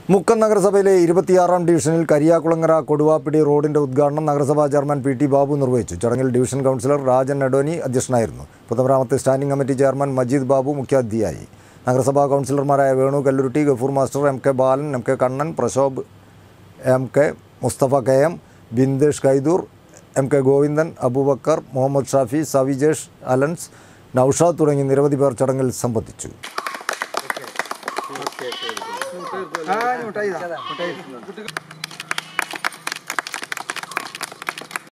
മുക്കം നഗരസഭയിലെ ഇരുപത്തിയാറാം ഡിവിഷനിൽ കരിയാകുളങ്ങര കൊടുവാപ്പിടി റോഡിന്റെ ഉദ്ഘാടനം നഗരസഭാ ചെയർമാൻ പി ടി ബാബു നിർവഹിച്ചു ചടങ്ങിൽ ഡിവിഷൻ കൗൺസിലർ രാജൻ അഡോനി അധ്യക്ഷനായിരുന്നു പൊതുമരാമത്ത് standing committee chairman Majeed Babu മുഖ്യാതിഥിയായി നഗരസഭാ കൗൺസിലർമാരായ Venu Kalluruti Gafoor master M K Balan M K Kannan Prashobh M K Musthafa K M Bindesh Kaidoor M K Govindan Aboobacker Muhammad Shafi Savijesh Alans Noushad തുടങ്ങി നിരവധി പേർ ചടങ്ങിൽ സംബന്ധിച്ചു